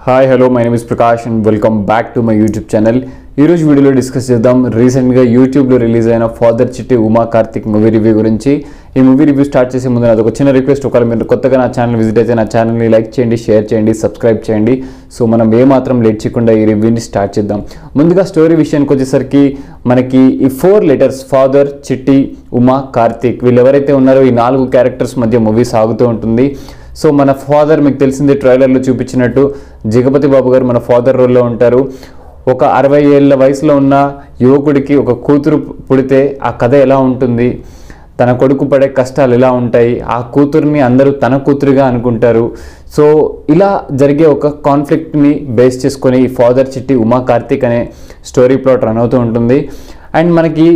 hi hello my name is Prakash and welcome back to my YouTube channel ఈరోజు వీడియోలో discuss చేద్దాం రీసెంట్గా యూట్యూబ్లో రిలీజ్ అయిన ఫాదర్ చిట్టి ఉమా కార్తిక్ మూవీ రివ్యూ గురించి ఈ మూవీ రివ్యూ స్టార్ట్ చేసే ముందు నాది ఒక చిన్న రిక్వెస్ట్ ఒకవేళ మీరు కొత్తగా నా ఛానల్ విజిట్ అయితే నా ఛానల్ని లైక్ చేయండి షేర్ చేయండి సబ్స్క్రైబ్ చేయండి సో మనం ఏమాత్రం లేట్ చేయకుండా ఈ రివ్యూని స్టార్ట్ చేద్దాం ముందుగా స్టోరీ విషయానికి వచ్చేసరికి మనకి ఈ ఫోర్ లెటర్స్ ఫాదర్ చిట్టి ఉమా కార్తిక్ వీళ్ళు ఎవరైతే ఉన్నారో ఈ నాలుగు క్యారెక్టర్స్ మధ్య మూవీ సాగుతూ ఉంటుంది సో మన ఫాదర్ మీకు తెలిసింది ట్రైలర్లో చూపించినట్టు జగపతి బాబు గారు మన ఫాదర్ రోల్లో ఉంటారు ఒక అరవై ఏళ్ళ వయసులో ఉన్న యువకుడికి ఒక కూతురు పుడితే ఆ కథ ఎలా ఉంటుంది తన కొడుకు పడే కష్టాలు ఎలా ఉంటాయి ఆ కూతుర్ని అందరూ తన కూతురుగా అనుకుంటారు సో ఇలా జరిగే ఒక కాన్ఫ్లిక్ట్ని బేస్ చేసుకొని ఈ ఫాదర్ చిట్టి ఉమా కార్తిక్ అనే స్టోరీ ప్లాట్ రన్ అవుతూ ఉంటుంది అండ్ మనకి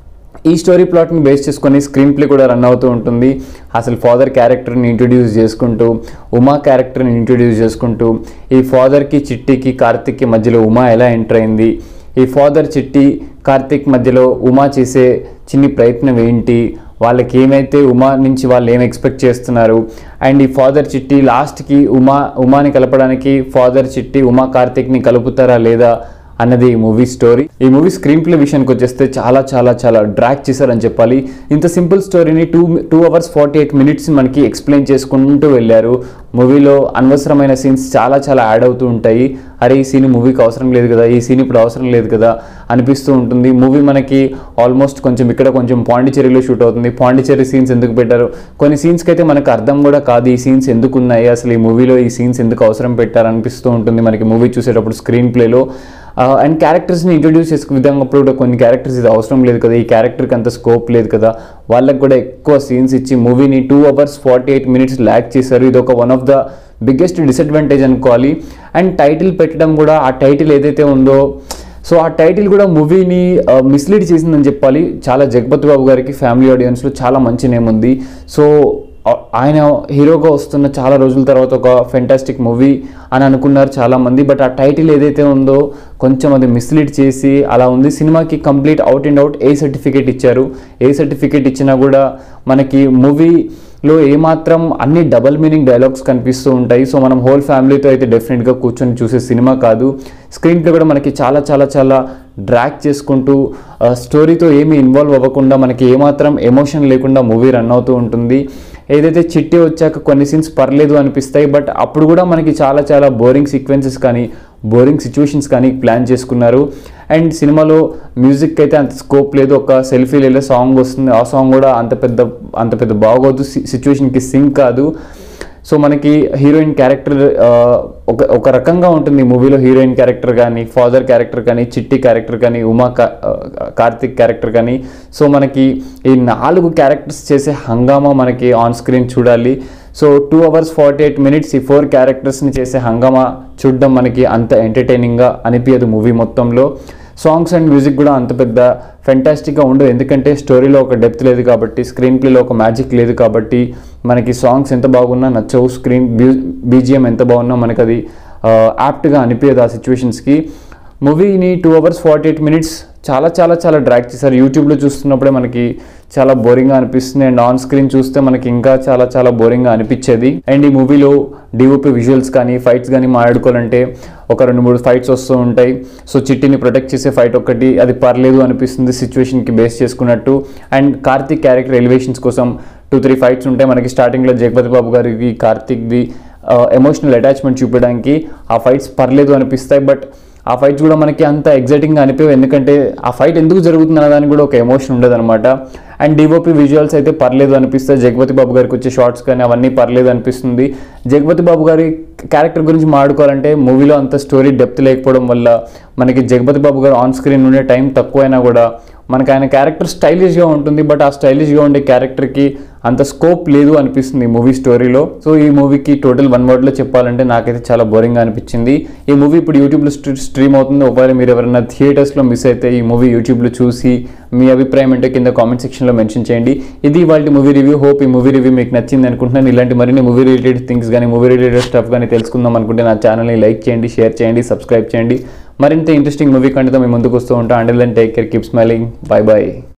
ఈ స్టోరీ ప్లాట్ని బేస్ చేసుకొని స్క్రీన్ ప్లే కూడా రన్ అవుతూ ఉంటుంది అసలు ఫాదర్ క్యారెక్టర్ని ఇంట్రడ్యూస్ చేసుకుంటూ ఉమా క్యారెక్టర్ని ఇంట్రడ్యూస్ చేసుకుంటూ ఈ ఫాదర్కి చిట్టికి కార్తిక్కి మధ్యలో ఉమా ఎలా ఎంటర్ అయింది ఈ ఫాదర్ చిట్టి కార్తిక్ మధ్యలో ఉమా చేసే చిన్ని ప్రయత్నం ఏంటి వాళ్ళకి ఏమైతే ఉమా నుంచి వాళ్ళు ఏం ఎక్స్పెక్ట్ చేస్తున్నారు అండ్ ఈ ఫాదర్ చిట్టి లాస్ట్కి ఉమా ఉమాని కలపడానికి ఫాదర్ చిట్టి ఉమా కార్తిక్ని కలుపుతారా లేదా అన్నది ఈ మూవీ స్టోరీ ఈ మూవీ స్క్రీన్ ప్లే విషయానికి వచ్చేస్తే చాలా చాలా చాలా డ్రాక్ చేశారని చెప్పాలి ఇంత సింపుల్ స్టోరీని two two hours forty eight minutes మనకి ఎక్స్ప్లెయిన్ చేసుకుంటూ వెళ్ళారు మూవీలో అనవసరమైన సీన్స్ చాలా చాలా యాడ్ అవుతూ ఉంటాయి అరే ఈ సీన్ మూవీకి అవసరం లేదు కదా ఈ సీన్ ఇప్పుడు అవసరం లేదు కదా అనిపిస్తూ ఉంటుంది మూవీ మనకి ఆల్మోస్ట్ కొంచెం ఇక్కడ కొంచెం పాండిచేరిలో షూట్ అవుతుంది పాండిచేరి సీన్స్ ఎందుకు పెట్టారు కొన్ని సీన్స్కి అయితే మనకు అర్థం కూడా కాదు ఈ సీన్స్ ఎందుకు ఉన్నాయి అసలు ఈ మూవీలో ఈ సీన్స్ ఎందుకు అవసరం పెట్టారు అనిపిస్తూ ఉంటుంది మనకి మూవీ చూసేటప్పుడు స్క్రీన్ ప్లేలో అండ్ క్యారెక్టర్స్ని ఇంట్రొడ్యూస్ చేసుకునే విధంగా కూడా కొన్ని క్యారెక్టర్స్ ఇది అవసరం లేదు కదా ఈ క్యారెక్టర్కి అంత స్కోప్ లేదు కదా వాళ్ళకి కూడా ఎక్కువ సీన్స్ ఇచ్చి మూవీని two hours forty eight minutes lack చేశారు ఇది ఒక one of the biggest disadvantage అనుకోవాలి అండ్ టైటిల్ పెట్టడం కూడా ఆ టైటిల్ ఏదైతే ఉందో సో ఆ టైటిల్ కూడా మూవీని మిస్లీడ్ చేసిందని చెప్పాలి చాలా జగపతి బాబు గారికి ఫ్యామిలీ ఆడియన్స్లో చాలా మంచి నేమ్ ఉంది సో ఆ- ఆయన హీరోగా వస్తున్న చాలా రోజుల తర్వాత ఒక ఫెంటాస్టిక్ మూవీ అని అనుకున్నారు చాలామంది బట్ ఆ టైటిల్ ఏదైతే ఉందో కొంచెం అది మిస్లీడ్ చేసి అలా ఉంది సినిమాకి complete out and out A certificate ఇచ్చారు ఏ సర్టిఫికేట్ ఇచ్చినా కూడా మనకి మూవీలో ఏమాత్రం అన్ని డబల్ మీనింగ్ డైలాగ్స్ కనిపిస్తూ ఉంటాయి సో మనం హోల్ ఫ్యామిలీతో అయితే డెఫినెట్గా కూర్చొని చూసే సినిమా కాదు స్క్రీన్ ప్లే కూడా మనకి చాలా చాలా చాలా డ్రాక్ చేసుకుంటూ ఆ, స్టోరీతో ఏమీ ఇన్వాల్వ్ అవ్వకుండా మనకి ఏమాత్రం ఎమోషన్ లేకుండా మూవీ రన్ అవుతూ ఉంటుంది ఏదైతే చిట్టి వచ్చాక కొన్ని సీన్స్ పర్లేదు అనిపిస్తాయి బట్ అప్పుడు కూడా మనకి చాలా చాలా బోరింగ్ సీక్వెన్సెస్ కానీ బోరింగ్ సిచ్యువేషన్స్ కానీ ప్లాన్ చేసుకున్నారు అండ్ సినిమాలో మ్యూజిక్ అయితే అంత స్కోప్ లేదు ఒక సెల్ఫీ లేదా సాంగ్ వస్తుంది ఆ సాంగ్ కూడా అంత పెద్ద అంత పెద్ద బాగోదు సిచ్యువేషన్కి సింక్ కాదు సో మనకి హీరోయిన్ క్యారెక్టర్ ఒక ఒక రకంగా ఉంటుంది మూవీలో హీరోయిన్ క్యారెక్టర్ కానీ ఫాదర్ క్యారెక్టర్ కానీ చిట్టి క్యారెక్టర్ కానీ ఉమా కా- ఆ, కార్తిక్ క్యారెక్టర్ కానీ సో మనకి ఈ నాలుగు క్యారెక్టర్స్ చేసే హంగామా మనకి ఆన్ స్క్రీన్ చూడాలి so two hours forty eight minutes ఈ ఫోర్ క్యారెక్టర్స్ని చేసే హంగామా చూడడం మనకి అంత ఎంటర్టైనింగ్గా అనిపించదు మూవీ మొత్తంలో సాంగ్స్ అండ్ మ్యూజిక్ కూడా అంత పెద్ద ఫెంటాస్టిక్గా ఉండదు ఎందుకంటే స్టోరీలో ఒక డెప్త్ లేదు కాబట్టి స్క్రీన్ ప్లేలో ఒక మ్యాజిక్ లేదు కాబట్టి మనకి సాంగ్స్ ఎంత బాగున్నా నచ్చవు స్క్రీన్ బీజిఎం ఎంత బాగున్నా మనకి అది యాప్ట్గా అనిపించదు ఆ సిచ్యువేషన్స్కి మూవీని two hours forty eight minutes చాలా చాలా చాలా డ్రాక్ చేశారు యూట్యూబ్లో చూస్తున్నప్పుడే మనకి చాలా బోరింగ్గా అనిపిస్తుంది అండ్ ఆన్ స్క్రీన్ చూస్తే మనకి ఇంకా చాలా చాలా బోరింగ్గా అనిపించేది అండ్ ఈ మూవీలో డిఓపి విజువల్స్ కానీ ఫైట్స్ కానీ మాట్లాడుకోవాలంటే ఒక రెండు మూడు ఫైట్స్ వస్తూ ఉంటాయి సో చిట్టిని ప్రొటెక్ట్ చేసే ఫైట్ ఒకటి అది పర్లేదు అనిపిస్తుంది సిచ్యువేషన్కి బేస్ చేసుకున్నట్టు అండ్ కార్తిక్ క్యారెక్టర్ ఎలివేషన్స్ కోసం టూ త్రీ ఫైట్స్ ఉంటాయి మనకి స్టార్టింగ్లో జగపతి బాబు గారికి కార్తిక్ది ఎమోషనల్ అటాచ్మెంట్ చూపించడానికి ఆ ఫైట్స్ పర్లేదు అనిపిస్తాయి బట్ ఆ ఫైట్స్ కూడా మనకి అంత ఎగ్జైటింగ్గా అనిపించవు ఎందుకంటే ఆ ఫైట్ ఎందుకు జరుగుతుంది అన్న దానికి కూడా ఒక ఎమోషన్ ఉండదు అనమాట అండ్ డిఓపి విజువల్స్ అయితే పర్లేదు అనిపిస్తాయి జగపతి బాబు గారికి వచ్చే షార్ట్స్ కానీ అవన్నీ పర్లేదు అనిపిస్తుంది జగపతి బాబు గారి క్యారెక్టర్ గురించి మాట్లాడుకోవాలంటే మూవీలో అంత స్టోరీ డెప్త్ లేకపోవడం వల్ల మనకి జగపతి బాబు గారు ఆన్ స్క్రీన్ ఉండే టైం తక్కువైనా కూడా మనకి ఆయన క్యారెక్టర్ స్టైలిష్గా ఉంటుంది బట్ ఆ స్టైలిష్గా ఉండే క్యారెక్టర్కి అంత స్కోప్ లేదు అనిపిస్తుంది ఈ మూవీ స్టోరీలో సో ఈ మూవీకి టోటల్ వన్ వర్డ్లో చెప్పాలంటే నాకైతే చాలా బోరింగ్గా అనిపించింది ఈ మూవీ ఇప్పుడు యూట్యూబ్లో స్ట్రీమ్ అవుతుంది ఒకవేళ మీరు ఎవరైనా థియేటర్స్లో మిస్ అయితే ఈ మూవీ యూట్యూబ్లో చూసి మీ అభిప్రాయం ఏంటో కింద కామెంట్ సెక్షన్లో మెన్షన్ చేయండి ఇది వాళ్ళ మూవీ రివ్యూ హోప్ ఈ మూవీ రివ్యూ మీకు నచ్చింది అనుకుంటున్నాను ఇలాంటి మరిన్ని మూవీ రిలేటెడ్ థింగ్స్ కానీ మూవీ రిలేటెడ్ స్టఫ్ కానీ తెలుసుకుందాం అనుకుంటే నా ఛానల్ని లైక్ చేయండి షేర్ చేయండి సబ్స్క్రైబ్ చేయండి మరింత ఇంట్రెస్టింగ్ మూవీ కంటే మేము ముందుకు వస్తూ ఉంటాం and then take care keep smiling bye bye